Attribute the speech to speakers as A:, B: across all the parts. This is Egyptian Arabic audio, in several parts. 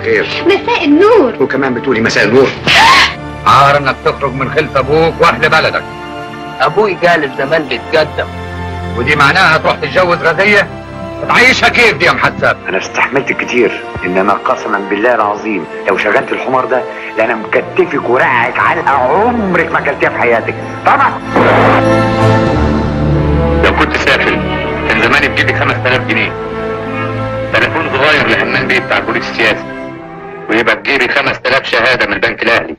A: الخير
B: مساء النور
A: وكمان بتقولي مساء النور عار انك تخرج من خلف ابوك واهل بلدك
C: ابوي قال الزمان بيتقدم
A: ودي معناها تروح تتجوز غزيه تعيشها كيف دي يا محسب
D: انا استحملت كتير انما قسما بالله العظيم لو شغلت الحمار ده لانا مكتفك ورقعك علقه عمرك ما اكلتيها في حياتك طبعا
A: لو كنت سافل كان زماني بجيبي 5000 جنيه تليفون صغير لهمان بيه بتاع البوليس السياسي ويبقى بجيبي 5000 شهاده من البنك الاهلي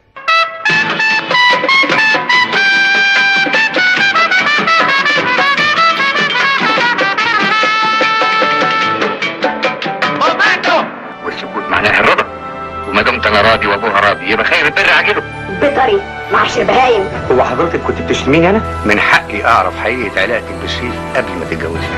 A: والسكوت معناها الرضا وما دمت انا راضي وابوها راضي يبقى خير البر عاجله
B: بطري معش بهايم
D: هو حضرتك كنت بتشتميني انا
A: من حقي اعرف حقيقه علاقتك بالشريف قبل ما تتجوزي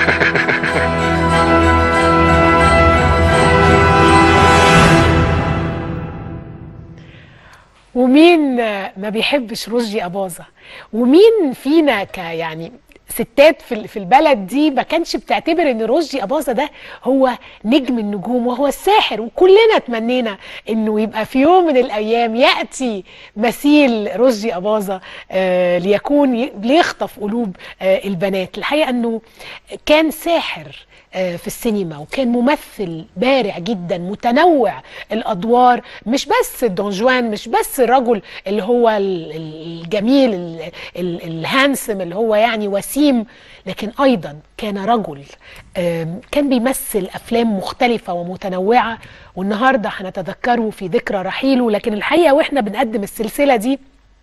E: ومين ما بيحبش رشدي أباظة ومين فينا ك يعني ستات في ال- في البلد دي ما كانش بتعتبر ان رشدي أباظة ده هو نجم النجوم وهو الساحر وكلنا تمنينا انه يبقى في يوم من الايام ياتي مثيل رشدي أباظة آه ليكون ي- ليخطف قلوب آه البنات الحقيقه انه كان ساحر آه، في السينما وكان ممثل بارع جدا متنوع الادوار مش بس دون جوان مش بس الرجل اللي هو ال- ال- الجميل ال- ال- الهانسم اللي هو يعني وسيم لكن ايضا كان رجل آم، كان بيمثل افلام مختلفه ومتنوعه والنهارده هنتذكره في ذكرى رحيله لكن الحقيقه واحنا بنقدم السلسله دي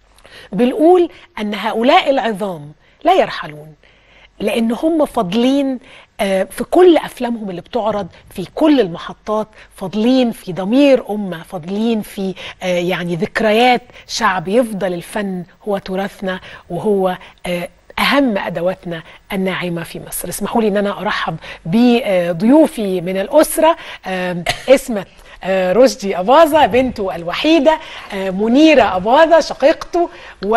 E: بنقول ان هؤلاء العظام لا يرحلون لان هم فاضلين آه، في كل افلامهم اللي بتعرض في كل المحطات فاضلين في ضمير امه فاضلين في آه، يعني ذكريات شعب يفضل الفن هو تراثنا وهو آه، اهم ادواتنا الناعمه في مصر اسمحوا لي ان انا ارحب بضيوفي من الاسره آم، اسمت آه، رشدي أباظة بنته الوحيدة آه، منيرة أباظة شقيقته و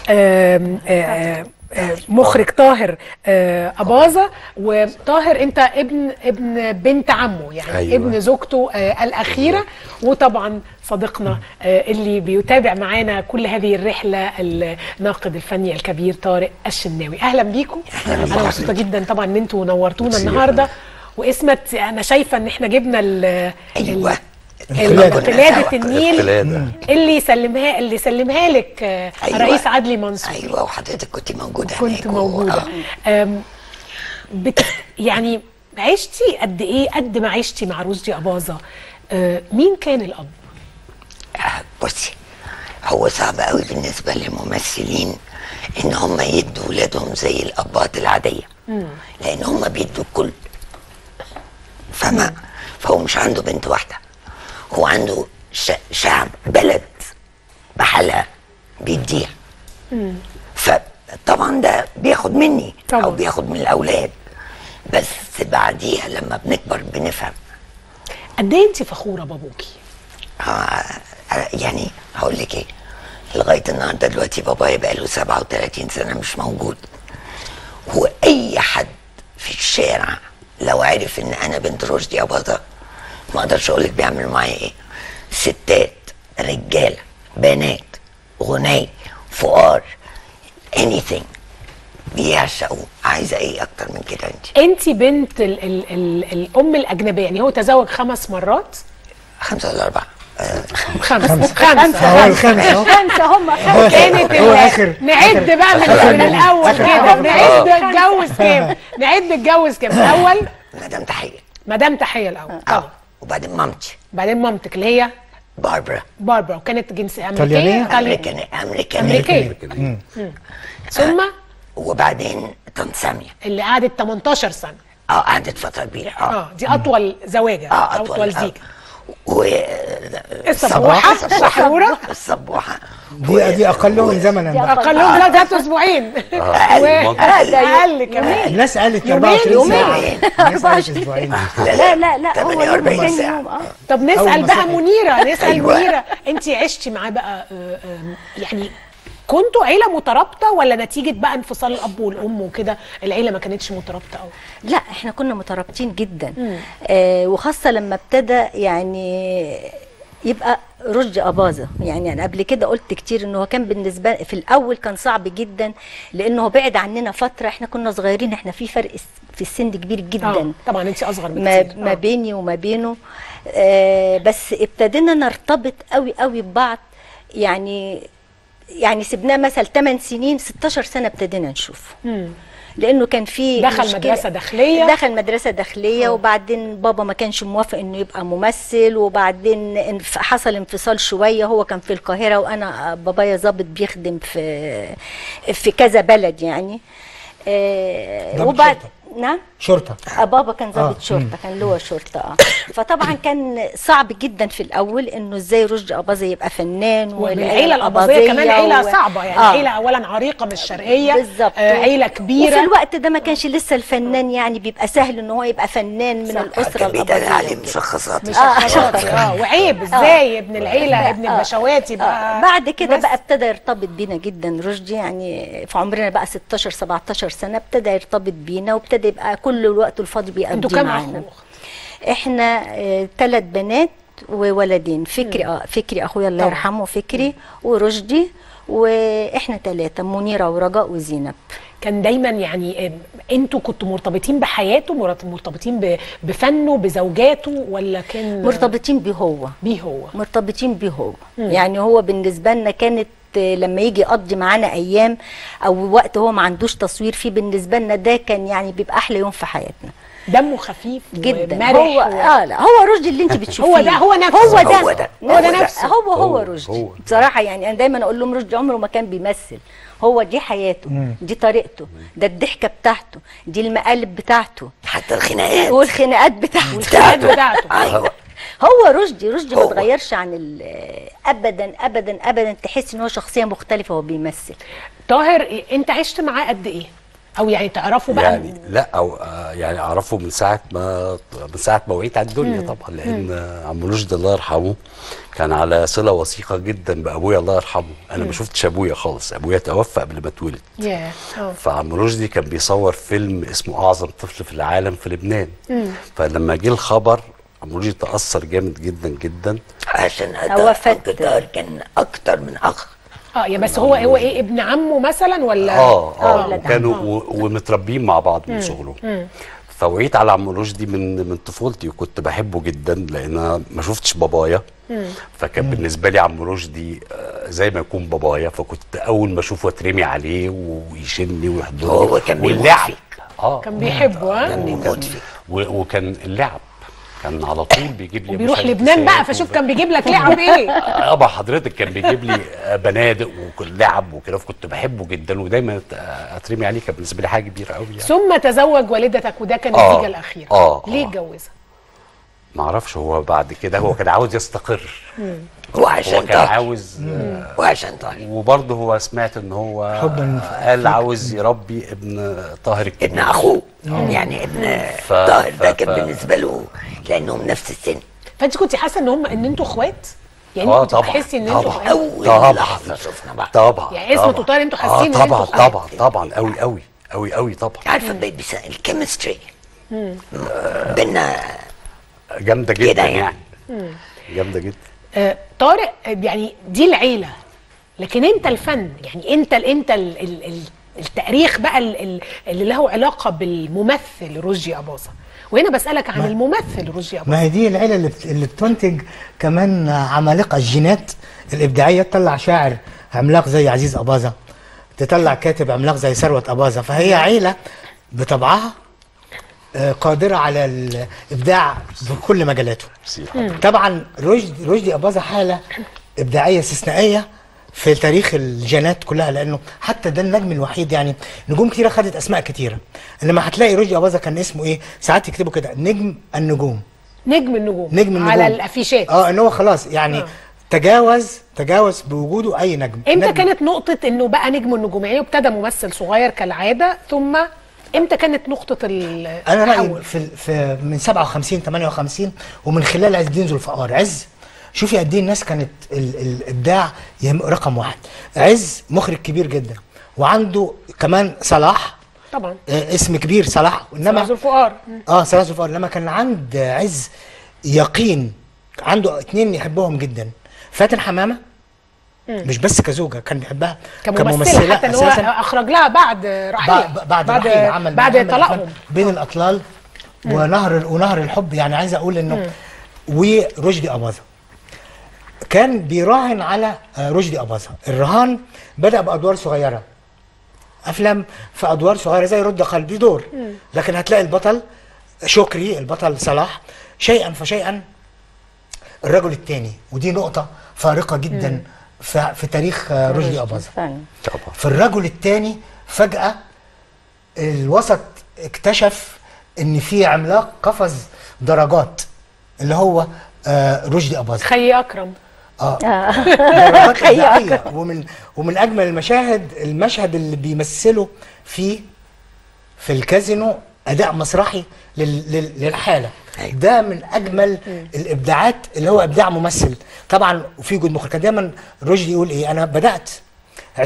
E: آم، آه، آه، مخرج طاهر آه، أباظة وطاهر أنت ابن ابن بنت عمه يعني
F: أيوة.
E: أيوة. ابن زوجته آه، الأخيرة وطبعا صديقنا آه، اللي بيتابع معانا كل هذه الرحلة الناقد الفني الكبير طارق الشناوي أهلا بيكم أنا مبسوطة جدا طبعا إن أنتوا نورتونا
F: ميرسي يا
E: النهاردة واسمت أنا شايفة إن إحنا جبنا ال
G: ايوه
E: ال-
G: كنا
E: قلادة
G: سوا.
E: النيل
F: القلادة.
E: اللي سلمها اللي سلمها لك آه،
G: أيوة.
E: رئيس عدلي منصور
G: ايوه وحضرتك كنت موجوده
E: كنت
G: هناك و-
E: موجودة
G: آه.
E: أم، بت... يعني عشتي قد ايه قد ما عشتي مع رشدي أباظة آه، مين كان الأب؟
G: آه، بصي هو صعب قوي بالنسبه للممثلين ان هم يدوا ولادهم زي الابات العاديه لان هم بيدوا الكل فما فهو مش عنده بنت واحده هو عنده ش... شعب بلد بحالها بيديها فطبعا ده بياخد مني او
E: طبعاً.
G: بياخد من الاولاد بس بعديها لما بنكبر بنفهم
E: قد ايه انت فخورة بابوكي؟
G: آه يعني هقول لك ايه لغايه النهارده دلوقتي بابايا بقى له 37 سنه مش موجود واي حد في الشارع لو عرف ان انا بنت رشدي اباظه ما اقدرش اقول لك بيعملوا معايا ايه ستات رجاله بنات غني فقار anything بيعشقوا عايزه ايه اكتر من كده انت
E: انت بنت ال ال ال الام الاجنبيه يعني هو تزوج خمس مرات
G: خمسه ولا اربعه آه
E: خمس خمسه
H: هو الخامس اهو
B: خمسة هم خمسة
E: كانت
H: هو
E: ال-
H: آخر-
E: نعد بقى من,
H: آخر
E: من
H: نجم.
E: الاول
H: آخر
E: كده
H: نجم.
E: نعد اتجوز كام نعد اتجوز كام الاول
G: مدام تحيه
E: مدام تحيه الاول طبعا
G: اه وبعدين مامتي
E: بعدين مامتك اللي هي
G: باربرا
E: باربرا وكانت جنس امريكيه
H: طليانية؟
E: طلي-
G: امريكان امريكان
E: امريكيه ثم
G: وبعدين طنط ساميه
E: اللي قعدت 18 سنه
G: اه قعدت فتره كبيره اه
E: اه دي اطول زواجه
G: اه
E: او اطول زيجه
G: و
E: السبوحه السحروره
G: السبوحه
H: دي دي اقلهم زمنا
E: اقلهم ثلاث ذات اسبوعين
G: أقل.
E: و- اقل كمان
H: الناس قالت
E: يومين،
H: 24 ساعه
G: يومين.
H: الناس قالت اسبوعين
B: لا لا لا هو
G: 48
B: يوم
G: ساعة.
B: يوم اه
E: طب
H: أول
E: نسال
H: ما
E: بقى
H: صحيت.
E: منيره نسال
G: أيوة.
E: منيره انت عشتي معاه بقى آه، آه، يعني كنتوا عيله مترابطه ولا نتيجه بقى انفصال الاب والام وكده العيله ما كانتش مترابطه قوي
F: لا احنا كنا مترابطين جدا آه وخاصه لما ابتدى يعني يبقى رشدي اباظه يعني انا قبل كده قلت كتير ان هو كان بالنسبه في الاول كان صعب جدا لانه هو بعد عننا فتره احنا كنا صغيرين احنا في فرق في السن كبير جدا
E: آه، طبعا انت اصغر
F: ما,
E: بكتير
F: ما
E: آه.
F: بيني وما بينه آه بس ابتدينا نرتبط قوي قوي ببعض يعني يعني سبناه مثلا 8 سنين 16 سنه ابتدينا نشوفه
E: مم.
F: لانه كان في
E: دخل
F: مشكلة-
E: مدرسة داخلية.
F: دخل مدرسه داخليه وبعدين بابا ما كانش موافق انه يبقى ممثل وبعدين انف- حصل انفصال شويه هو كان في القاهره وانا بابايا ظابط بيخدم في في كذا بلد يعني آه
H: ضابط
F: وبعد
H: شرطة.
F: نعم
H: شرطه
F: آه، بابا كان ضابط
H: آه،
F: شرطه
H: مم.
F: كان لواء شرطه اه فطبعا كان صعب جدا في الاول انه ازاي رشدي اباظه يبقى فنان
E: والعيله الاباظيه كمان عيله صعبه يعني
F: آه.
E: عيله اولا عريقه من الشرقيه
F: بالظبط
E: آه عيله كبيره
F: وفي الوقت ده ما كانش لسه الفنان يعني بيبقى سهل ان هو يبقى فنان من الاسره
G: كان بيتقال عليه
F: الاباظيه
G: مشخصات
E: مشخصات اه وعيب ازاي ابن العيله ابن
F: آه.
E: البشوات يبقى
F: آه. بعد كده
E: بس.
F: بقى ابتدى يرتبط بينا جدا رشدي يعني في عمرنا بقى 16 17 سنه ابتدى يرتبط بينا وابتدى يبقى كل الوقت الفاضي
E: انتوا
F: بيقضيه
E: كام اخ
F: معانا
E: واخت؟
F: احنا ثلاث بنات وولدين فكري اه فكري اخويا الله
E: طبعا.
F: يرحمه فكري ورشدي واحنا ثلاثه منيره ورجاء وزينب
E: كان دايما يعني آه، انتوا كنتوا مرتبطين بحياته مرت- مرتبطين ب- بفنه بزوجاته ولا كان
F: مرتبطين بيه هو
E: بيه هو
F: مرتبطين بيه هو يعني هو بالنسبه لنا كانت آه، لما يجي يقضي معانا ايام او وقت هو ما عندوش تصوير فيه بالنسبه لنا ده كان يعني بيبقى احلى يوم في حياتنا
E: دمه خفيف
F: جدا
E: ومرح
F: هو
E: و...
F: اه لا هو رشدي اللي انت بتشوفيه
E: هو ده هو نفسه
F: هو ده
G: هو ده.
E: هو ده نفسه.
F: هو هو
I: هو-
F: رشدي
I: هو.
F: بصراحه يعني انا دايما اقول لهم رشدي عمره ما كان بيمثل هو دي حياته دي طريقته ده الضحكه بتاعته دي المقالب بتاعته
G: حتى الخناقات
F: والخناقات بتاعته
E: والخناقات بتاعته
G: أيوة.
F: هو رشدي رشدي ما
G: هو.
F: اتغيرش عن ال- ابدا ابدا ابدا تحس ان هو شخصيه مختلفه وهو بيمثل
E: طاهر إيه- انت عشت معاه قد ايه او يعني تعرفه بقى
I: يعني لا او آه، يعني اعرفه من ساعه ما من ساعه ما وعيت على الدنيا طبعا لان آه، عم رشدي الله يرحمه كان على صله وثيقه جدا بابويا الله يرحمه انا ما شفتش ابويا خالص ابويا توفى قبل ما اتولد
E: ياه اه
I: فعم رشدي كان بيصور فيلم اسمه اعظم طفل في العالم في لبنان فلما جه الخبر عم رشدي تاثر جامد جدا جدا
G: عشان
F: هو
G: أداء
F: فت.
G: أقدار كان أكتر من أخ
E: اه يا بس هو هو ايه ابن عمه مثلا ولا
I: اه اه
F: ولاد
I: وكانوا و- ومتربيين مع بعض من صغرهم فوعيت على عم رشدي من من طفولتي وكنت بحبه جدا لان أنا ما شفتش بابايا فكان بالنسبه لي عم رشدي آه، زي ما يكون بابايا فكنت اول ما اشوفه اترمي عليه ويشيلني ويحضني
G: هو كان بيموت
I: واللعب
G: فيك.
I: اه
E: كان بيحبه ها
G: كان بيموت فيك
I: و- وكان اللعب كان على طول بيجيب لي
E: وبيروح
I: مسدسات
E: لبنان بقى
I: وب-
E: فشوف كان بيجيب لك لعب ايه
I: اه بقى حضرتك كان بيجيب لي آه، بنادق وكل لعب وكده فكنت بحبه جدا ودايما أت- اترمي عليه كان بالنسبه لي حاجه كبيره قوي يعني
E: ثم تزوج والدتك وده كان
I: آه.
E: النتيجه الاخيره
I: آه،
E: ليه
I: آه.
E: اتجوزها
I: ما اعرفش هو بعد كده هو كان عاوز يستقر هو
G: وعشان
I: كان
G: طاهر
I: عاوز آه،
G: وعشان طاهر
I: وبرضه هو سمعت ان هو
H: حباً
I: قال عاوز يربي ابن طاهر الكبير
G: ابن أخوه يعني ابن
I: ف-
G: طاهر ده
I: ف-
G: كان
I: ف-
G: بالنسبة له لأنهم نفس السن
E: فانت كنت حاسه ان هم ان انتوا اخوات يعني
I: آه،
E: كنت
I: طبعاً،
E: بتحسي ان انتوا
I: طبعاً.
E: اخوات
G: أول
I: طبعاً.
G: لحظة شفنا بعض
I: طبعا
E: يعني اسمه
I: طبعاً.
E: طاهر انتوا
I: اه
E: حاسين إن
I: طبعا
E: انتوا اخوات.
I: طبعا طبعا قوي قوي قوي قوي طبعا
G: عارفة بقيت بس الكيمستري بينا
I: جامده جدا
G: كده يعني.
I: يعني جامده جدا
E: آه طارق آه، يعني دي العيله لكن انت الفن يعني انت ال انت ال ال ال التاريخ بقى ال ال اللي له علاقه بالممثل رشدي اباظه وهنا بسالك عن الممثل رشدي اباظه
H: ما هي دي العيله اللي, بت... اللي بتنتج كمان عمالقه الجينات الابداعيه تطلع شاعر عملاق زي عزيز اباظه تطلع كاتب عملاق زي ثروت اباظه فهي عيله بطبعها آه، قادره على الابداع بكل مجالاته
I: ميرسي حضرتك.
H: طبعا رشدي رشدي اباظه حاله ابداعيه استثنائيه في تاريخ الجينات كلها لانه حتى ده النجم الوحيد يعني نجوم كتيره خدت اسماء كتيره انما هتلاقي رشدي اباظه كان اسمه ايه ساعات يكتبوا كده نجم النجوم
E: نجم النجوم
H: نجم النجوم
E: على الافيشات
H: اه ان هو خلاص يعني
E: آه.
H: تجاوز تجاوز بوجوده اي نجم
E: امتى
H: نجم.
E: كانت نقطه انه بقى نجم النجوم يعني ابتدى ممثل صغير كالعاده ثم امتى كانت نقطه ال-
H: انا رايي
E: التحول
H: في, في من 57 58 ومن خلال عز الدين ذو الفقار عز شوفي قد ايه الناس كانت ال- الابداع يهم رقم واحد عز مخرج كبير جدا وعنده كمان صلاح
E: طبعا
H: آه، اسم كبير صلاح
E: انما
H: انما
E: الفقار
H: اه صلاح ذو الفقار لما كان عند عز يقين عنده اتنين يحبهم جدا فاتن حمامه مش بس كزوجه كان بيحبها
E: كممثله حتى ان هو اخرج لها بعد رحيل
H: بعد بعد بعد عمل
E: بعد
H: عمل
E: طلاقهم
H: أفلام بين الاطلال ونهر ونهر الحب يعني عايز اقول انه ورشدي اباظه كان بيراهن على آه، رشدي اباظه الرهان بدا بادوار صغيره افلام في ادوار صغيره زي رد قلبي دور لكن هتلاقي البطل شكري البطل صلاح شيئا فشيئا الرجل الثاني ودي نقطه فارقه جدا في, في تاريخ آه، رشدي اباظه
F: فعلا
I: طبعا
H: في الرجل الثاني فجأة الوسط اكتشف ان في عملاق قفز درجات اللي هو آه رشدي اباظة
E: خي اكرم
H: اه درجات إبداعية ومن ومن اجمل المشاهد المشهد اللي بيمثله في في الكازينو اداء مسرحي لل لل للحاله
G: أيوة.
H: ده من اجمل الابداعات اللي هو ابداع ممثل طبعا وفي وجود مخرج كان دايما رشدي يقول ايه انا بدات 20%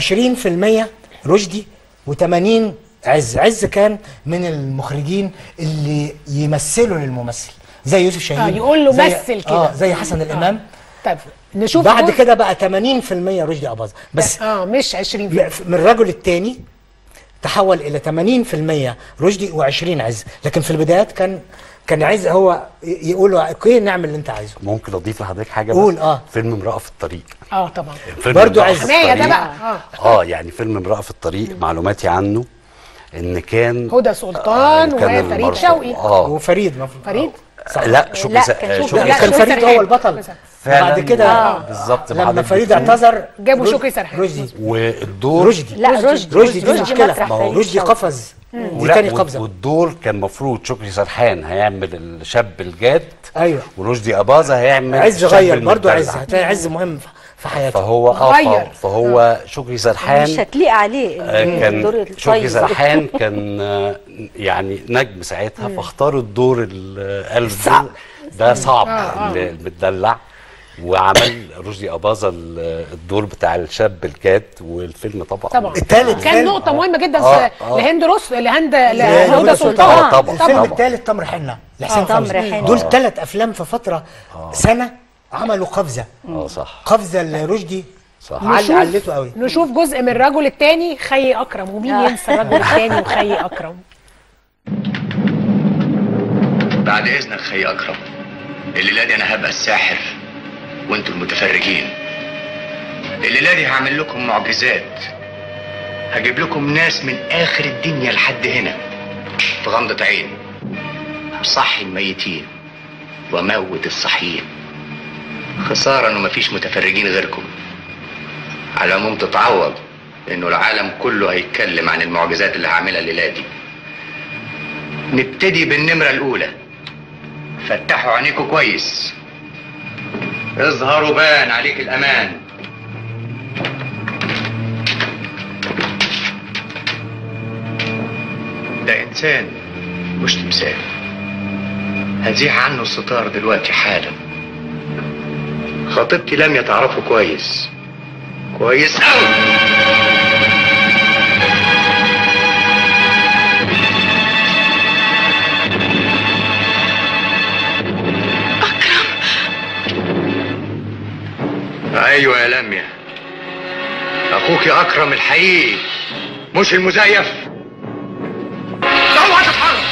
H: رشدي و80 عز عز كان من المخرجين اللي يمثلوا للممثل زي يوسف شاهين
E: آه، يقول له
H: زي-
E: مثل كده.
H: اه زي حسن الامام
E: طيب نشوف
H: بعد
E: جزء-
H: كده بقى 80% رشدي اباظه بس
E: اه مش 20
H: م- من الرجل الثاني تحول الى 80% رشدي و20 عز لكن في البدايات كان كان عز هو ي- يقول له اوكي نعمل اللي انت عايزه
I: ممكن اضيف لحضرتك حاجه
H: قول،
I: بس؟
H: آه.
I: فيلم امراه في الطريق
E: اه طبعا
I: فيلم
H: برضو
I: امرأة
H: عايز-
I: في
E: حمايه ده
I: الطريق.
E: بقى اه
I: اه يعني فيلم امراه في الطريق معلوماتي عنه ان كان
E: هدى سلطان
I: كان
E: وفريد
I: المرفوع-
E: شوقي
I: اه
H: وفريد مفروض
E: فريد
I: لا شكري
F: لا،
I: س-
F: كان شكري-
I: شكري
E: لا،
H: كان
E: شكري
H: فريد
E: سرحان.
H: هو البطل
I: فعلاً.
H: بعد كده
I: آه. بالظبط
H: لما
I: بعد
H: فريد
I: الدكتور.
H: اعتذر
E: جابوا
H: رش-
E: شكري سرحان.
H: رشدي
I: والدور
H: رشدي
F: لا رشدي
H: رشدي دي
F: رشدي
H: مشكله
F: مسرح
H: ما هو
F: فريد
H: رشدي
F: شوقي.
H: قفز دي
I: ولا
H: تاني
I: وال-
H: قفزه
I: والدور كان مفروض شكري سرحان هيعمل الشاب الجاد
H: ايوه
I: ورشدي اباظه هيعمل
H: عز
I: الشاب
H: غير برضه عز
I: المدلع.
H: هتلاقي عز مهم في- في حياته
I: فهو اه
E: غير.
I: فهو- فهو شكري سرحان
F: مش هتليق عليه
I: آه،
F: الدور
I: كان شكري
F: الطيب
I: سرحان كان آه، يعني نجم ساعتها فاختار الدور القلب
G: صعب.
I: ده صعب
E: آه، آه.
I: المدلع وعمل رشدي اباظه ال- الدور بتاع الشاب الجاد والفيلم طبعا
E: طبعا
H: التالت
E: كان
H: فيلم-
E: نقطه مهمه جدا
I: آه،
E: في
I: آه.
E: لهند رس لهند
H: لهدى
E: لهدى
H: سلطان.
E: سلطان
I: آه، طبعا
H: الفيلم
I: طبعا
H: الثالث تمر حنه لحسين
F: آه، تمر
H: فوزي
F: حنة.
H: دول
I: آه.
H: ثلاث افلام في فتره سنه عملوا قفزه
I: اه صح
H: قفزه لرشدي
I: صح
H: عل
E: نشوف-
H: علته قوي
E: نشوف جزء من الرجل الثاني خي اكرم ومين ينسى الرجل الثاني وخي اكرم
J: بعد اذنك خي اكرم الليله دي انا هبقى الساحر وانتوا المتفرجين الليله دي هعمل لكم معجزات هجيب لكم ناس من اخر الدنيا لحد هنا في غمضة عين صحي الميتين وموت الصحيين خسارة انه مفيش متفرجين غيركم على العموم تتعوض انه العالم كله هيتكلم عن المعجزات اللي هعملها الليله دي نبتدي بالنمرة الأولى فتحوا عينيكوا كويس اظهروا بان عليك الأمان ده إنسان مش تمثال هزيح عنه الستار دلوقتي حالا خطيبتي لم يتعرفوا كويس كويس أوي ايوه يا لميا اخوك اكرم الحقيقي مش المزيف اوعى تتحرك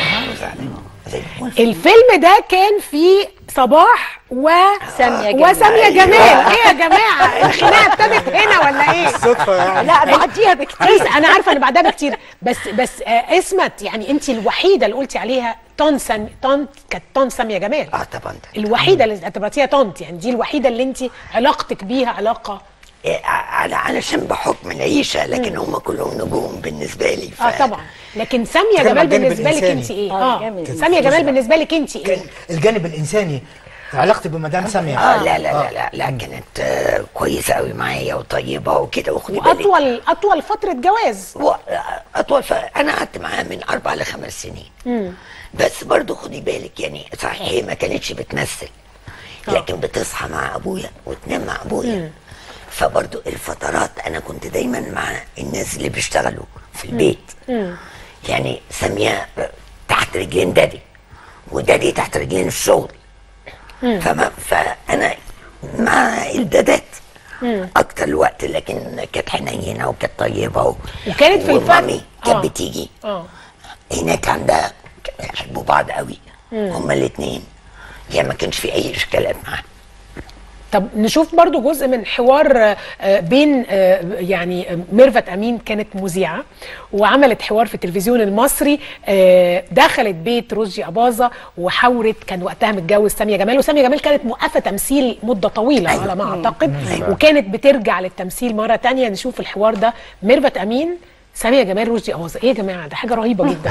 E: الفيلم ده كان فيه صباح و
F: سامية جمال.
E: وسامية جمال ايه يا جماعه الخناقه ابتدت هنا ولا ايه
H: صدفه يعني
F: لا بعديها بكتير
E: بس انا عارفه ان بعدها بكتير بس بس آه اسمت يعني انت الوحيده اللي قلتي عليها طن سام طن كانت طن ساميه جمال
G: اه طبعا ده.
E: الوحيده اللي اعتبرتيها طنط يعني دي الوحيده اللي انت علاقتك بيها علاقه
G: إيه، على علشان بحكم العيشه لكن هم كلهم نجوم بالنسبه لي ف...
E: اه طبعا لكن ساميه
H: بتتكلم
E: جمال
H: عن الجانب
E: بالنسبه لك
H: الإنساني.
E: انت ايه
F: آه،
E: اه
F: الجانب
E: ساميه جمال بالنسبه لك انت ايه
H: كان الجانب الانساني علاقتي بمدام ساميه
G: اه لا لا لا لا, لا كانت آه كويسه قوي معايا وطيبه وكده وخدي بالك
E: واطول اطول فتره جواز
G: و- اطول ف... انا قعدت معاها من اربع لخمس سنين بس برضو خدي بالك يعني صحيح هي ما كانتش بتمثل لكن بتصحى مع ابويا وتنام مع ابويا فبرضو الفترات انا كنت دايما مع الناس اللي بيشتغلوا في البيت يعني ساميه تحت رجلين دادي ودادي تحت رجلين الشغل فما فانا مع الدادات اكتر الوقت لكن كانت حنينه وكانت طيبه و...
E: وكانت في الفن
G: ومامي كانت
E: آه.
G: بتيجي
E: اه
G: هناك عندها يحبوا بعض قوي هما الاثنين يعني ما كانش في اي اشكالات معاها
E: طب نشوف برضو جزء من حوار آه، بين آه، يعني آه، ميرفت امين كانت مذيعه وعملت حوار في التلفزيون المصري آه، دخلت بيت رشدي اباظه وحاورت كان وقتها متجوز ساميه جمال وساميه جمال كانت موقفه تمثيل مده طويله
G: أيوة.
E: على ما اعتقد
G: أيوة.
E: وكانت بترجع للتمثيل مره تانية نشوف الحوار ده ميرفت امين ساميه جمال رشدي اباظه ايه يا جماعه ده حاجه رهيبه جدا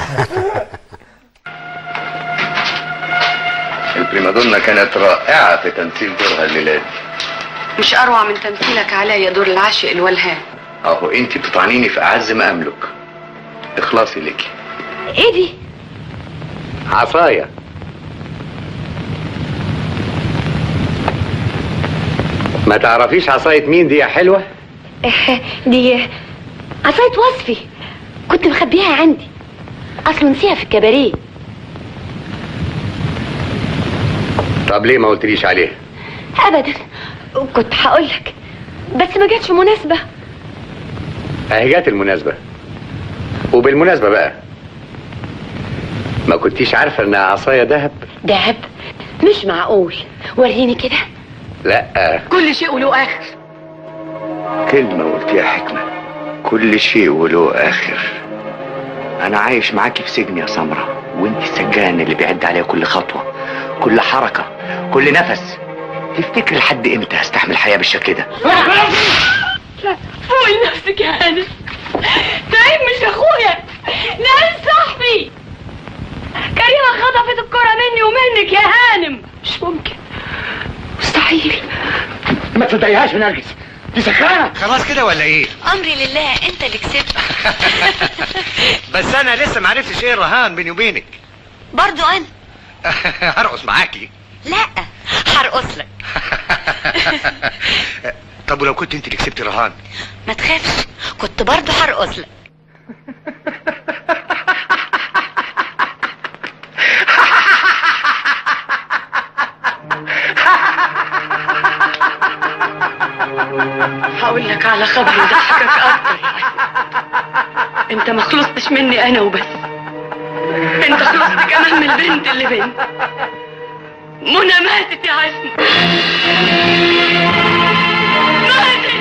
J: البريمادونا كانت رائعة في تمثيل دورها الليلة دي
K: مش أروع من تمثيلك عليا دور العاشق الولهان
J: اهو انت بتطعنيني في اعز ما املك اخلاصي ليكي
B: ايه دي؟
J: عصاية ما تعرفيش عصاية مين دي يا حلوة؟
B: دي عصاية وصفي كنت مخبيها عندي اصل نسيها في الكباريه
J: طب ليه ما قلتليش عليها؟
B: ابدا كنت هقولك بس ما جاتش مناسبة
J: اهي جات المناسبة وبالمناسبة بقى ما كنتيش عارفة انها عصاية دهب؟
B: دهب مش معقول وريني كده
J: لا
K: كل شيء وله آخر
J: كلمة قلتيها حكمة كل شيء وله آخر أنا عايش معاكي في سجن يا سمرة وأنت السجان اللي بيعد عليا كل خطوة كل حركة كل نفس تفتكر لحد إمتى هستحمل الحياة بالشكل ده؟
B: لا فوقي نفسك يا هانم نعيم مش اخويا نعيم صاحبي كريمة خطفت الكرة مني ومنك يا هانم مش ممكن مستحيل
D: ما تصدقيهاش من نرجس دي سكرانه
L: خلاص كده ولا ايه؟
B: امري لله انت اللي كسبت
L: بس انا لسه ما عرفتش ايه الرهان بيني وبينك
B: برضو انا
L: هرقص معاكي
B: لا هرقص لك
L: طب ولو كنت انت اللي كسبتي رهان
B: ما تخافش كنت برضو هرقص لك
K: هقول لك على خبر يضحكك أكتر يا عم أنت ما خلصتش مني أنا وبس أنت خلصت كمان من البنت اللي بنت منى ماتت يا عزمي ماتت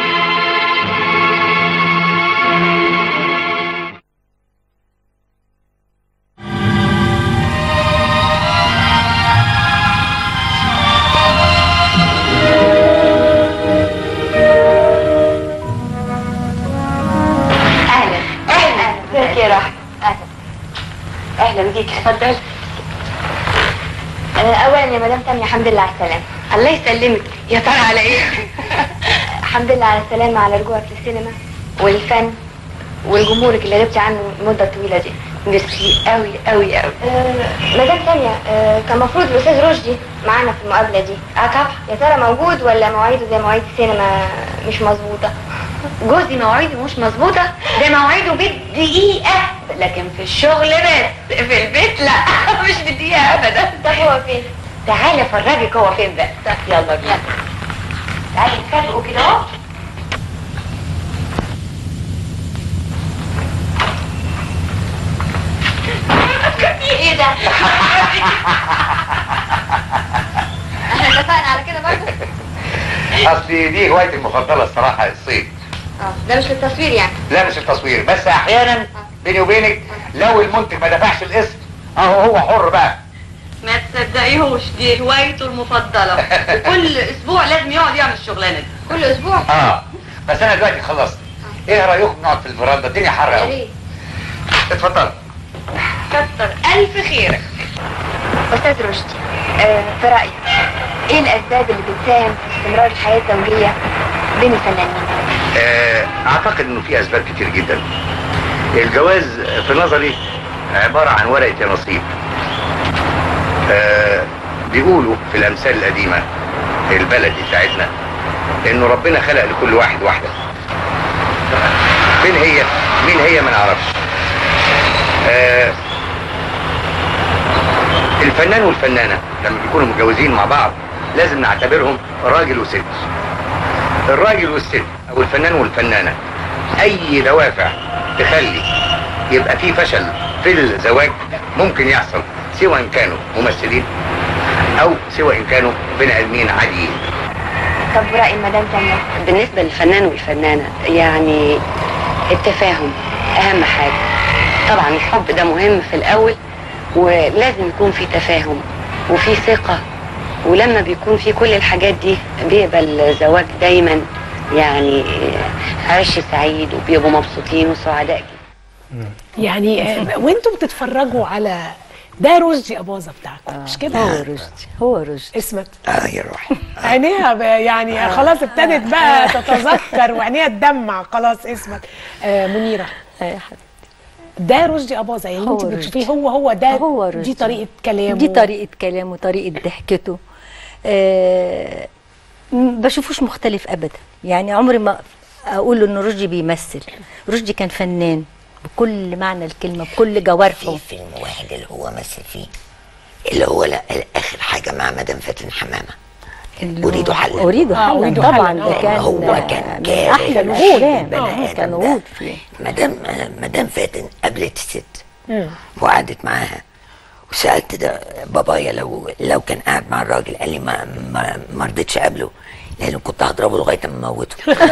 B: اهلا اهلا ازيك يا رحمة اهلا اهلا بيك اتفضل اولا يا مدام تانية الحمد لله على السلامة
K: الله يسلمك يا ترى على إيه؟
B: الحمد لله على السلامة على رجوعك للسينما والفن والجمهورك اللي غبتي عنه المدة الطويلة دي
K: ميرسي قوي قوي قوي
B: مدام تانية آه، كان المفروض الأستاذ رشدي معانا في المقابلة دي اه طبعا يا ترى موجود ولا مواعيده زي مواعيد السينما مش مظبوطة
K: جوزي مواعيده مش مظبوطة ده مواعيده بالدقيقة لكن في الشغل بس في البيت لا مش بالدقيقة أبدا
B: طب هو فين؟
K: تعالي أفرجك هو فين بقى يلا بينا تعالي نتفاجئوا كده أهو
B: ايه ده؟ احنا اتفقنا على كده برضه؟
D: اصل دي هوايتي المفضله الصراحه الصيد
B: اه ده مش للتصوير يعني
D: لا مش التصوير بس احيانا بيني وبينك لو المنتج ما دفعش القسط اهو هو حر بقى
K: ما تصدقيهوش دي هوايته المفضلة وكل أسبوع لازم يقعد يعمل الشغلانة دي
B: كل اسبوع
D: اه بس انا دلوقتي خلصت ايه رايكم نقعد في الفرندا الدنيا حر
B: يا
D: قوي
B: ريت
D: اتفضل
K: كتر ألف خيرك
B: استاذ رشدي آه في رايك ايه الاسباب اللي بتساهم في استمرار الحياه الزوجيه بين الفنانين؟
D: آه اعتقد انه في اسباب كتير جدا الجواز في نظري عباره عن ورقه يا نصيب آه
J: بيقولوا في الامثال القديمه البلدي بتاعتنا انه ربنا خلق لكل واحد واحده فين هي مين هي ما نعرفش آه الفنان والفنانه لما بيكونوا متجوزين مع بعض لازم نعتبرهم راجل وست الراجل والست او الفنان والفنانه اي دوافع تخلي يبقى في فشل في الزواج ممكن يحصل سواء كانوا ممثلين او سواء كانوا بني ادمين عاديين
M: طب رأي مدام سامية
K: بالنسبة للفنان والفنانة يعني التفاهم أهم حاجة طبعا الحب ده مهم في الأول ولازم يكون في تفاهم وفي ثقة ولما بيكون في كل الحاجات دي بيبقى الزواج دايما يعني عش سعيد وبيبقوا مبسوطين وسعداء
E: يعني آه، وانتم بتتفرجوا على ده رشدي اباظه بتاعكم مش كده
F: هو رشدي هو رشدي
E: اسمت
G: اه يا روحي
E: عينيها ب- يعني خلاص ابتدت بقى تتذكر وعينيها تدمع خلاص اسمت آه منيره ده رشدي اباظه يعني
F: هو
E: انت
F: رشدي.
E: بتشوفيه هو هو ده
F: هو رشدي.
E: دي طريقه كلامه
F: دي طريقة كلامه طريقة ضحكته آه م- بشوفوش مختلف أبدا يعني عمري ما أقول إنه رشدي بيمثل رشدي كان فنان بكل معنى الكلمة بكل جوارحه
G: في فيلم واحد اللي هو مثل فيه اللي هو لا اخر حاجه مع مدام فاتن حمامه اريد حلا
F: أريد
E: آه،
F: حلا
E: أريد
F: طبعا
E: حلاً.
F: ده
E: آه،
F: كان
G: هو كان
F: من
G: كاره
F: أحلى
G: الوجود
F: الأفلام
G: البني
F: آه، كان
G: آدم ده.
F: وجود فيه
G: مدام مدام فاتن قابلت الست
E: مم.
G: وقعدت معاها وسالت ده بابايا لو لو كان قاعد مع الراجل قال لي ما ما, ما رضيتش اقابله لان كنت هضربه لغايه ما اموته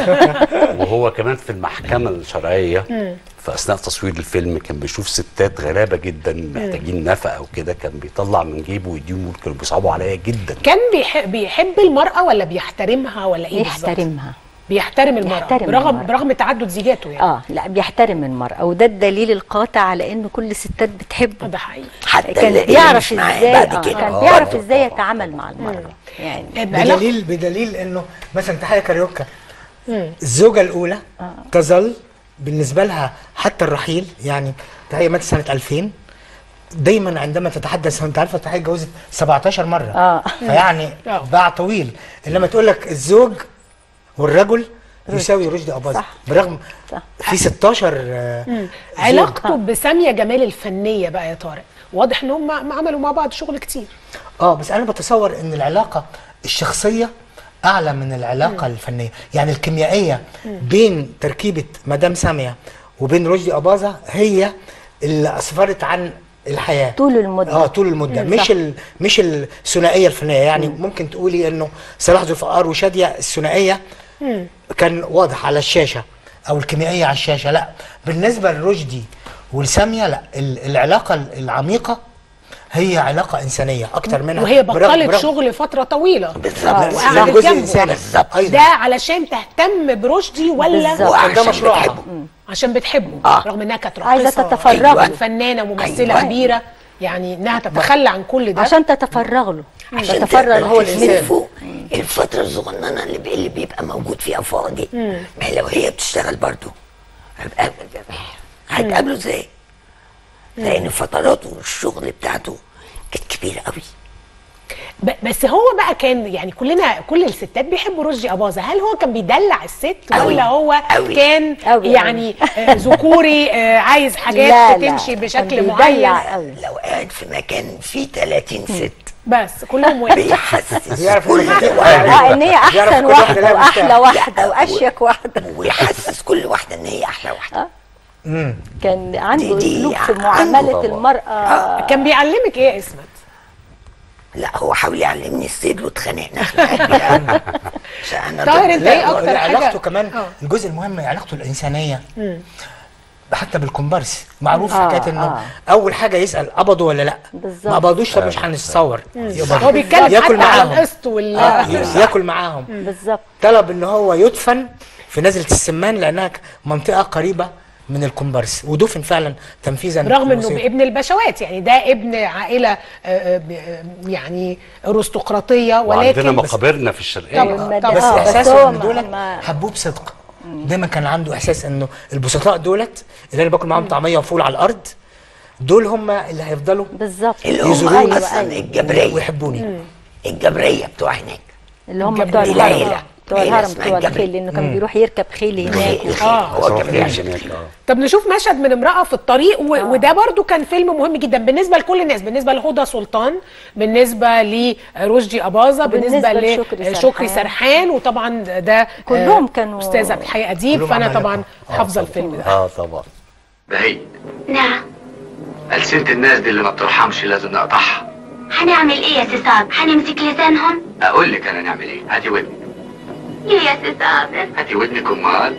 I: وهو كمان في المحكمة الشرعية
E: مم.
I: في أثناء تصوير الفيلم كان بيشوف ستات غلابة جدا محتاجين نفقة أو كده كان بيطلع من جيبه ويديهم كانوا بيصعبوا عليا جدا
E: كان بيحب, بيحب المرأة ولا بيحترمها ولا ايه بالظبط؟
F: يحترمها
E: بيحترم المرأة
F: يحترم
E: برغم
F: المرأة.
E: برغم تعدد زيجاته يعني
F: اه لا بيحترم المرأة وده الدليل القاطع على انه كل الستات بتحبه
E: ده حقيقي
G: حتى
F: كان
G: اللي- اللي
F: بيعرف
G: مش معاه
F: ازاي
G: بعد
F: آه
G: كده.
F: كان
G: آه،
F: بيعرف
G: برضه.
F: ازاي يتعامل مع المرأة يعني
H: بدليل بدليل انه مثلا تحية كاريوكا
E: مم.
H: الزوجة الأولى تظل بالنسبة لها حتى الرحيل يعني تحية ماتت سنة 2000 دايما عندما تتحدث انت عارفه تحية اتجوزت 17 مرة
F: اه
H: فيعني باع طويل انما تقول لك الزوج والرجل يساوي رشدي أباظة
F: صح.
H: برغم
F: صح.
H: في 16 آه،
E: مم.
H: زوج.
E: علاقته بسامية جمال الفنية بقى يا طارق واضح ان هم عملوا مع بعض شغل كتير
H: اه بس انا بتصور ان العلاقه الشخصيه اعلى من العلاقه الفنيه يعني الكيميائيه بين تركيبه مدام ساميه وبين رشدي اباظه هي اللي اسفرت عن الحياه
F: طول المدة
H: اه طول المده
F: مم،
H: مش
F: صح.
H: ال مش الثنائيه الفنيه يعني ممكن تقولي انه صلاح ذو الفقار وشاديه الثنائيه
E: مم.
H: كان واضح على الشاشه او الكيميائيه على الشاشه لا بالنسبه لرشدي ولساميه لا ال- العلاقه العميقه هي علاقه انسانيه اكتر منها
E: وهي
H: برغم-
E: بطلت
H: برغم-
E: شغل فترة طويلة
G: بالظبط
H: لا،
E: وقعدت
H: جزء
E: جنبه.
H: انساني بالظبط
E: ده علشان تهتم برشدي ولا
F: بالظبط.
H: وعشان ده
G: وعشان
H: مشروعها
G: بتحبه.
E: عشان بتحبه
G: آه.
E: رغم انها كانت
F: عايزة
E: راقصة
F: تتفرغ
G: أيوة.
F: له
E: فنانة ممثلة
G: أيوة.
E: كبيرة يعني انها تتخلى عن كل ده
F: عشان تتفرغ له
G: عشان
F: تتفرغ
G: تقدر
F: هو
G: تسند
F: الانسان
G: فوق الفترة الصغننة اللي, بي- اللي بيبقى موجود فيها فاضي ما لو هي بتشتغل برضو هبقى- هتقابله ازاي؟ لأن فتراته والشغل بتاعته كانت كبيرة قوي
E: ب- بس هو بقى كان يعني كلنا كل الستات بيحبوا رشدي اباظه هل هو كان بيدلع الست
G: أوي.
E: ولا هو
G: أوي.
E: كان
F: أوي.
E: يعني آه، ذكوري آه، عايز حاجات
F: لا لا
E: تمشي
F: كان
E: بشكل
F: بيدلع
E: معين
F: قوي
G: لو قاعد في مكان فيه 30 ست
E: بس كلهم واحد
G: بيحسس
H: بيعرف
G: كل
H: إنه في-
G: واحده
F: اه ان هي
H: بيعرف
F: احسن
H: كل واحدة
F: واحده
H: لها
F: واحلى
H: مفتاح.
F: واحده
G: لا،
F: واشيك واحده
G: ويحسس كل واحده ان هي احلى واحده
H: مم.
F: كان عنده
G: دي- دي
F: اسلوب في
G: عنده
F: معامله
I: طبعا.
F: المراه
E: كان بيعلمك ايه يا اسمت
G: لا هو حاول يعلمني الصيد واتخانقنا خناقه كبيره قوي. عشان أنا
E: طاهر،
G: ضد-
E: أنت
H: لا
E: إيه أكتر
H: لا،
E: حاجة-
H: علاقته كمان
E: آه.
H: الجزء المهم علاقته الانسانيه
E: مم.
H: حتى بالكومبارس معروف
F: آه،
H: حكايه انه
F: آه.
H: اول حاجه يسال قبضوا ولا لا
F: بالظبط.
H: ما قبضوش طب مش هنتصور يقبضوا.
E: هو بيتكلم
H: ياكل
E: حتى عن
H: معاهم
E: القسط وال
H: آه، ياكل معاهم
F: بالظبط
H: طلب ان هو يدفن في نزله السمان لانها ك- منطقه قريبه من الكومبارس ودفن فعلا تنفيذا
E: رغم انه
H: لوصية.
E: ابن البشوات يعني ده ابن عائله آه، آه، ب- آه، يعني ارستقراطيه
I: وعندنا
E: ولكن
I: مقابرنا في الشرقية
E: طبعا.
F: والمد-
E: طبعا.
H: بس
F: آه، بس
H: احساسه
F: هو
H: ان
F: ما-
H: دولت
F: ما-
H: حبوه بصدق دايما كان عنده احساس انه البسطاء دولت اللي انا باكل معاهم طعميه وفول على الارض دول هم اللي هيفضلوا
F: بالظبط
G: اللي هم
H: يزوروني
G: اصلا الجبريه
H: ويحبوني
G: الجبريه بتوع هناك
F: اللي هم بتوع
G: العيلة.
F: الهرم بتوع
G: عيلة
F: الهرم
G: اسمها
F: بتوع
G: الجبرية.
F: الخيل لانه كان بيروح يركب خيل هناك
E: اه
G: هو كان بيعشق
I: هناك اه
E: طب نشوف مشهد من امرأة في الطريق و...
F: آه.
E: وده برضو كان فيلم مهم جدا بالنسبة لكل الناس بالنسبة لهدى سلطان بالنسبة لرشدي أباظة بالنسبة
F: وبالنسبة لشكري
E: لشكري
F: سرحان.
E: سرحان وطبعا ده
F: كلهم
E: آه،
F: كانوا-
E: أستاذ عبد الحي أديب
H: كلهم
E: فأنا
H: عمالقة.
E: طبعا
H: آه،
E: حافظة
H: طبعاً.
E: الفيلم ده
I: اه طبعا
J: بهي
M: نعم
J: ألسنة الناس دي اللي ما بترحمش لازم نقطعها
M: هنعمل ايه يا سي صابر هنمسك لسانهم
J: أقول لك أنا نعمل إيه هاتي ودنك
M: ليه يا سي صابر
J: هاتي ودنك أمال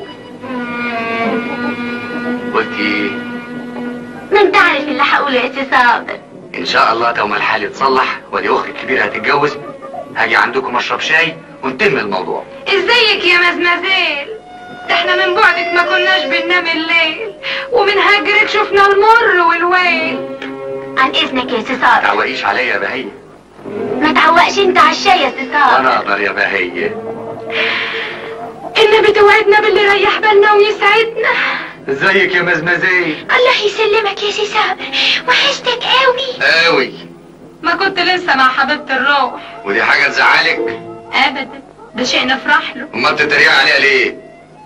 J: قلتي إيه؟
M: ما انت عارف اللي هقوله يا سي صابر
J: إن شاء الله دوم الحال يتصلح ودي أختي الكبيرة هتتجوز هاجي عندكم أشرب شاي ونتم الموضوع
K: ازيك يا مزمزيل ده احنا من بعدك ما كناش بننام الليل ومن هجرك شفنا المر والويل
M: عن اذنك يا سي صابر
J: تعوقيش عليا يا بهية
M: ما تعوقش انت على الشاي يا سي صابر
J: أنا أقدر يا بهية
K: النبي توعدنا باللي يريح بالنا ويسعدنا
J: ازيك يا مزمزيل
M: الله يسلمك يا سي صابر وحشتك قوي
J: قوي
K: ما كنت لسه مع حبيبة الروح
J: ودي حاجة تزعلك
K: ابدا ده شيء نفرح له
J: أمال بتتريق عليها ليه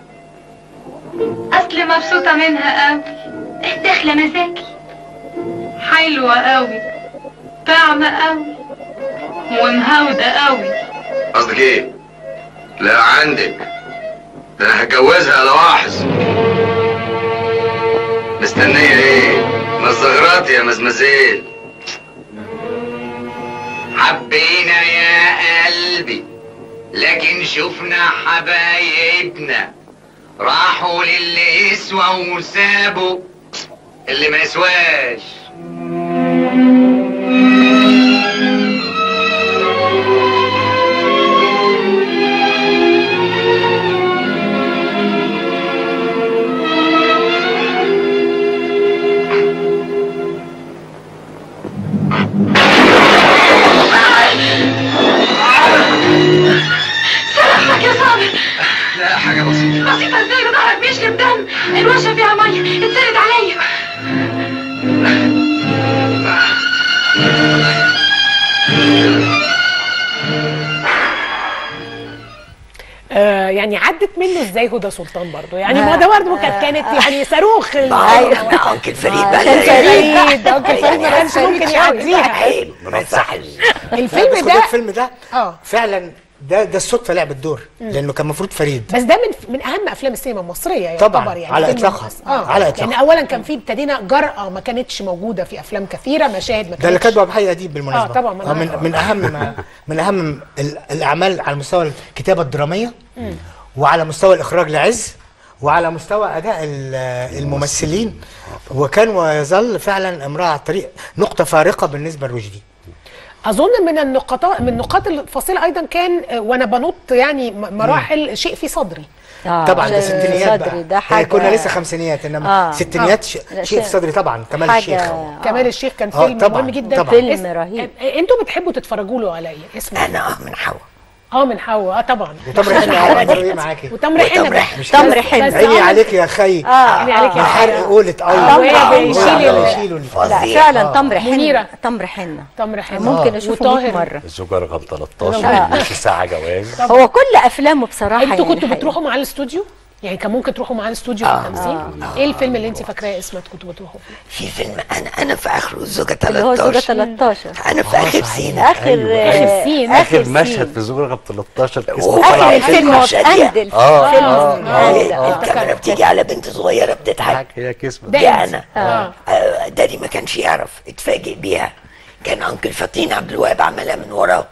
K: اصل مبسوطة منها قوي
M: داخله مزاجي
K: حلوة قوي طعمة قوي ومهودة قوي
J: قصدك ايه لا عندك ده انا هتجوزها لواحظ مستنية ايه ما الزغرات يا مزمزيل حبينا يا قلبي لكن شفنا حبايبنا راحوا للي يسوى وسابوا اللي ما يسواش
K: سلامتك يا صابر
J: لا حاجة بسيطة
K: بسيطة ازاي ده ظهرك بيشرب دم الوشة فيها مية اتسرد عليا
E: آه يعني عدت منه ازاي هدى سلطان برضو يعني ما ده برضو كانت كانت يعني صاروخ ال-
G: مع انكل فريد بقى
E: كان
G: لا-
E: فريد انكل فريد ما كانش ممكن يعديها
G: عيب ما يصحش
E: الفيلم
H: بس خد
E: ده
H: الفيلم ده
E: اه
H: فعلا ده ده الصدفه لعبت دور لانه كان المفروض فريد
E: بس ده من من اهم افلام السينما المصريه
H: طبعاً،
E: يعتبر يعني
H: على
E: فيلم
H: إطلاقها.
E: مصر. اه
H: على إطلاقها.
E: لان اولا كان في ابتدينا جرأه ما كانتش موجوده في افلام كثيره مشاهد ما
H: ده اللي
E: كانتش
H: كاتبه بحي اديب بالمناسبه
E: آه، طبعاً، ما أنا
H: آه، من
E: عارفة.
H: من اهم من اهم ال- الاعمال على مستوى الكتابه الدراميه وعلى مستوى الاخراج لعز وعلى مستوى اداء ال- الممثلين وكان ويظل فعلا امراه على الطريق نقطه فارقه بالنسبه لرشدي
E: اظن من النقاط من النقاط الفاصله ايضا كان آه، وانا بنط يعني م- مراحل شيء في صدري
F: آه،
H: طبعا ده
F: ش-
H: ستينيات
F: صدري
H: بقى
F: ده
H: يعني
F: حاجة
H: كنا لسه خمسينيات انما
F: آه.
H: ستينيات
E: آه.
H: ش-
F: لا،
H: شيء في
F: شيء-
H: صدري طبعا كمال
F: حاجة-
H: الشيخ
E: كمال الشيخ كان
H: آه،
E: فيلم
H: طبعاً،
E: مهم جدا
H: طبعاً.
F: فيلم
E: اس-
F: رهيب.
E: آه، انتوا بتحبوا تتفرجوا له على ايه اسمه
G: انا اه من حوا
E: اه من حوا اه طبعا
H: وتمر حنه اخباره ايه معاكي
E: وتمر حنه
G: وتمر
E: بقى.
G: حنة.
H: مش
F: تمر
H: كده؟
F: حنة.
E: بس
H: عيني
E: آه،
H: عليك يا خي
F: اه
E: عيني عليك يا
H: من حرق
E: حنة.
H: قولة
E: آه، وهي
H: اي
E: بيشيل ال-
H: بيشيلوا ال-
F: لا
G: فظيع
F: فعلا تمر حنة
E: منيرة.
F: تمر حنة
E: تمر حنه
F: ممكن
E: آه.
F: اشوفه 100
E: وطاهر
F: مرة
I: الزوجة رقم 13 نص ساعة جواز
F: هو كل افلامه بصراحة
E: انتوا
F: يعني
E: كنتوا
F: الحقيقة.
E: بتروحوا معاه الاستوديو يعني كان ممكن تروحوا معاه الاستوديو في التمثيل ايه الفيلم اللي انت فاكراه اسمه كنتوا بتروحوا فيه
G: في فيلم انا انا في اخره الزوجة
F: اللي هو زوجة
G: 13
F: 13
G: انا في اخر سين
F: اخر
I: أيوة.
E: آخر سين.
I: آخر
F: سين.
I: مشهد في الزوجة رقم 13
G: وهو
I: اسمه
F: اخر
G: طلع
F: الفيلم هو
G: شادية.
F: بأندل
I: آه،
F: فيلم
I: آه،
F: أندل.
I: آه،
G: الكاميرا بتيجي على بنت صغيرة بتضحك
I: هي كسبة
E: ده
G: دي
E: انت.
G: انا
E: اه
G: آه، دادي ما كانش يعرف اتفاجئ بيها كان انكل فطين عبد الوهاب عملها من وراه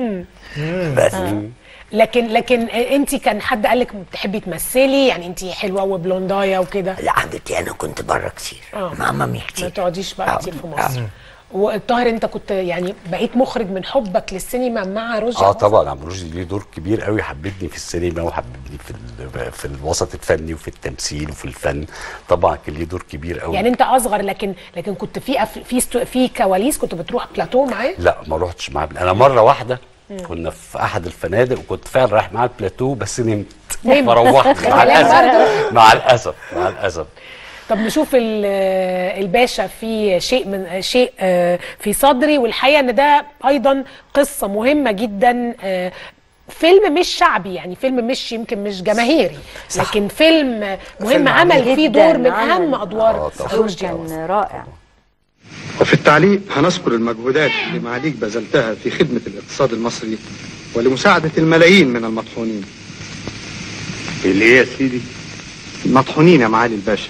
G: بس
E: لكن لكن انت كان حد قال لك بتحبي تمثلي يعني انت حلوه وبلوندايه وكده
G: لا حبيبتي انا كنت بره كتير
E: آه.
G: مع مامي
E: ما
G: كتير
E: تقعديش بقى
G: آه.
E: كتير في
G: آه.
E: مصر والطاهر انت كنت يعني بقيت مخرج من حبك للسينما مع رشدي
I: اه
E: أباظة.
I: طبعا عم رشدي ليه دور كبير قوي حببني في السينما وحببني في ال- في الوسط الفني وفي التمثيل وفي الفن طبعا كان ليه دور كبير قوي
E: يعني انت اصغر لكن لكن كنت في أف... في استو... في كواليس كنت بتروح بلاتو معاه
I: لا ما روحتش معاه انا مره واحده كنا في احد الفنادق وكنت فعلا رايح معاه البلاتو بس نمت
E: نمت.
I: ما روحتش مع
E: كمان
I: الاسف مع الاسف مع الاسف
E: طب نشوف ال- الباشا في شيء من شيء آه، في صدري والحقيقه ان ده ايضا قصه مهمه جدا آه، فيلم مش شعبي يعني فيلم مش يمكن مش جماهيري لكن فيلم مهم
F: فيلم
E: عمل
F: عميق
E: فيه
F: جداً،
E: دور من
F: عمل-
E: اهم ادوار
F: دور
E: رشدي أباظة.
F: كان رائع
N: وفي التعليق هنذكر المجهودات اللي معاليك بذلتها في خدمة الاقتصاد المصري ولمساعدة الملايين من المطحونين اللي ايه يا سيدي؟ المطحونين يا معالي الباشا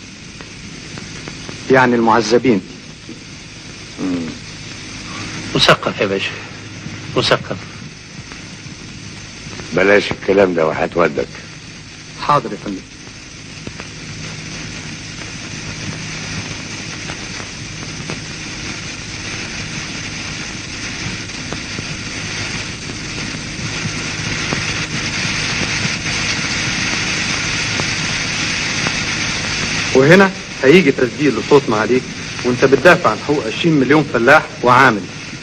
N: يعني المعذبين
L: مثقف يا باشا مثقف
D: بلاش الكلام ده وهتودك
N: حاضر يا فندم وهنا هيجي تسجيل لصوت معاليك وانت بتدافع عن حقوق 20 مليون فلاح وعامل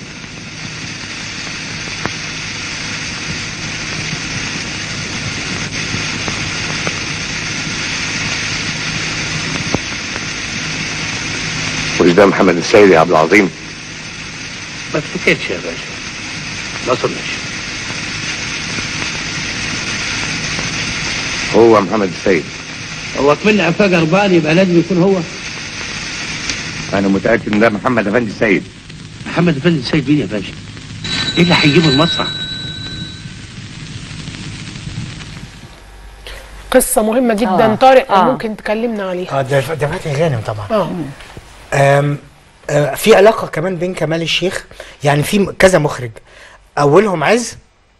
D: مش ده محمد السيد يا عبد العظيم
L: ما افتكرش يا باشا ما اظنش
D: هو محمد السيد
L: هو كمان عفاق غربان يبقى لازم يكون هو
D: انا متاكد ان ده محمد افندي السيد
L: محمد افندي السيد مين يا باشا؟ ايه اللي هيجيبه المسرح؟
E: قصه مهمه جدا
H: آه.
E: طارق
H: آه.
E: ممكن تكلمنا عليها
H: اه ده ده فاتن غانم طبعا
E: اه
H: آم، آه، في علاقه كمان بين كمال الشيخ يعني في م- كذا مخرج اولهم عز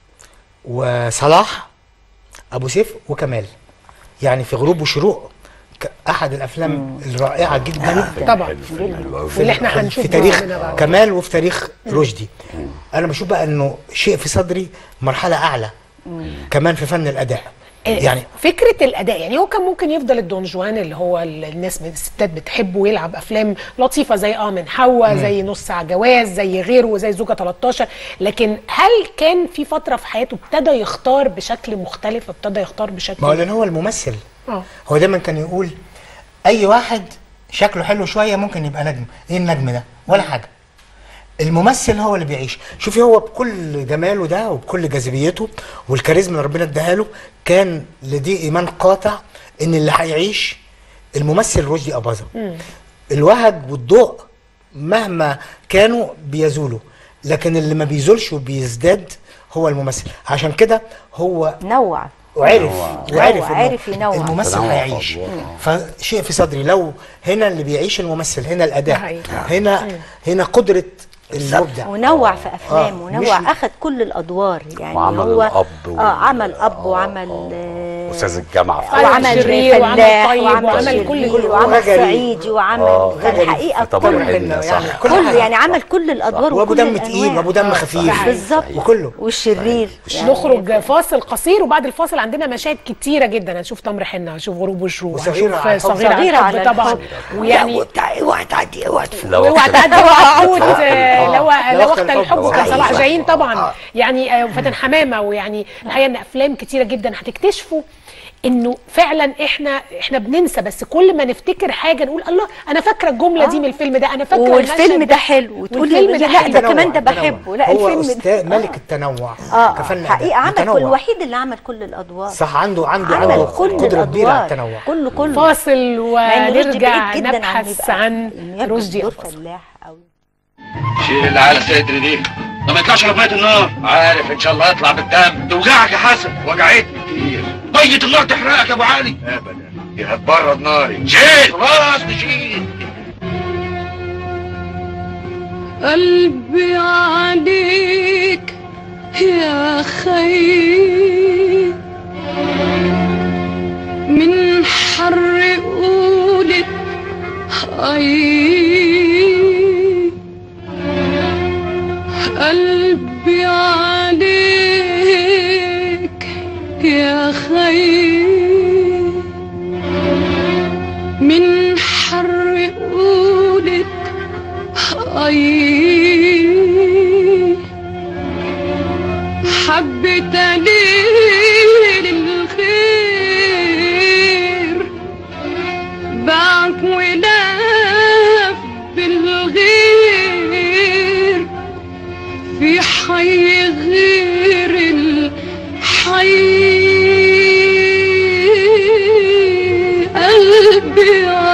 H: وصلاح ابو سيف وكمال يعني في غروب وشروق ك- احد الافلام الرائعه جدا
E: طبعا واللي احنا
H: في
E: هنشوفه
H: تاريخ
E: هنا بعد.
H: كمال وفي تاريخ رشدي انا بشوف بقى انه شيء في صدري مرحله اعلى كمان في فن الاداء
E: يعني
H: يعني
E: فكره الاداء يعني هو كان ممكن يفضل الدون جوان اللي هو ال- الناس من الستات بتحبه ويلعب افلام لطيفه زي اه من حواء
H: مم.
E: زي نص ساعه جواز زي غيره زي زوجة 13 لكن هل كان في فتره في حياته ابتدى يختار بشكل مختلف ابتدى يختار بشكل
H: ما هو لان هو الممثل
E: اه
H: هو دايما كان يقول اي واحد شكله حلو شويه ممكن يبقى نجم ايه النجم ده ولا حاجه الممثل هو اللي بيعيش شوفي هو بكل جماله ده وبكل جاذبيته والكاريزما اللي ربنا اداها له كان لديه ايمان قاطع ان اللي هيعيش الممثل رشدي اباظه الوهج والضوء مهما كانوا بيزولوا لكن اللي ما بيزولش وبيزداد هو الممثل عشان كده هو
F: نوع
H: وعرف
F: نوع.
H: وعرف
F: نوع،
H: إنه
F: عرف ينوع.
H: الممثل
F: تنوع
H: هيعيش
F: في أدواره.
H: فشيء في صدري لو هنا اللي بيعيش الممثل هنا
F: ده
H: الاداء
F: حقيقي.
H: هنا هنا قدره المبدع
F: ونوع في افلامه
H: آه،
F: ونوع
H: مش-
F: اخذ كل الادوار يعني
I: وعمل
F: هو
I: الأب وال-
F: اه عمل اب وعمل آه،
I: استاذ الجامعه في
F: وعمل
E: شرير وعمل
F: فلاح
E: طيب
F: وعمل
E: وعمل كل
F: شرير
E: دول.
F: وعمل
H: وغريب.
F: صعيدي وعمل
I: آه،
F: كان
H: غريب.
F: حقيقه
I: طبعا
F: كل
I: حنة صح
H: كل
F: كل
H: حاجة.
F: يعني عمل كل الادوار وكل
H: وابو دم
F: الأنواع.
H: تقيل وابو دم
F: آه،
H: خفيف
F: بالظبط
H: وكله
F: والشرير يعني
E: نخرج فاصل قصير وبعد الفاصل عندنا مشاهد كتيره جدا هنشوف تمر حنه هنشوف غروب وشروق
H: وصغيرة على
E: هنشوف
H: الحب.
E: صغيره على
F: صغيرة
E: الحب
F: على
E: طبعا
F: الحب.
E: ويعني
G: وبتاع اوعى تعدي اوعى تفوت
I: لو
E: اوعى تعدي وعقود
H: آه.
E: لو
H: لو
E: لو
H: وقت
E: وقت
H: الحب.
E: الحب
I: لو
E: كان
I: وقت
E: صلاح
I: الحب.
E: جايين طبعا
H: آه.
E: يعني آه، وفاتن حمامه ويعني الحقيقه ان افلام كتيره جدا هتكتشفوا انه فعلا احنا احنا بننسى بس كل ما نفتكر حاجه نقول الله انا فاكره الجمله دي من الفيلم ده انا فاكره
F: والفيلم
E: المشهد
F: ده حلو وتقول
E: والفيلم
F: لي
E: ده
F: لا
E: حلو.
F: ده كمان ده
H: تنوع.
F: بحبه لا
H: هو
F: الفيلم
H: أستاذ
F: ده
H: ملك التنوع
F: اه
H: كفن
F: آه،
H: أداء.
F: حقيقه عمل كل
H: متنوع.
F: الوحيد اللي عمل كل الادوار
H: صح عنده عنده
F: عمل
H: عنده
F: كل
H: قدره كبيره على
F: الادوار
H: التنوع
F: كله كله
E: فاصل
F: مع إن رشدي
E: ونرجع
F: بعيد جداً عن
E: نبحث
F: يبقى-
E: عن
F: إنه يبقى
E: رشدي
F: دور
E: أباظة
F: فلاح أوي
J: شيل اللي على صدري دي ده ما يطلعش رفاية النار عارف ان شاء الله يطلع بالدم توجعك يا حسن وجعتني كتير مية النار تحرقك يا ابو علي ابدا دي هتبرد ناري شيل خلاص نشيل
K: قلبي عليك يا خير من حر قولك عين قلبي عليك يا خير من حر قولك عين حبت قليل الخير بعد
B: غير الحي قلبي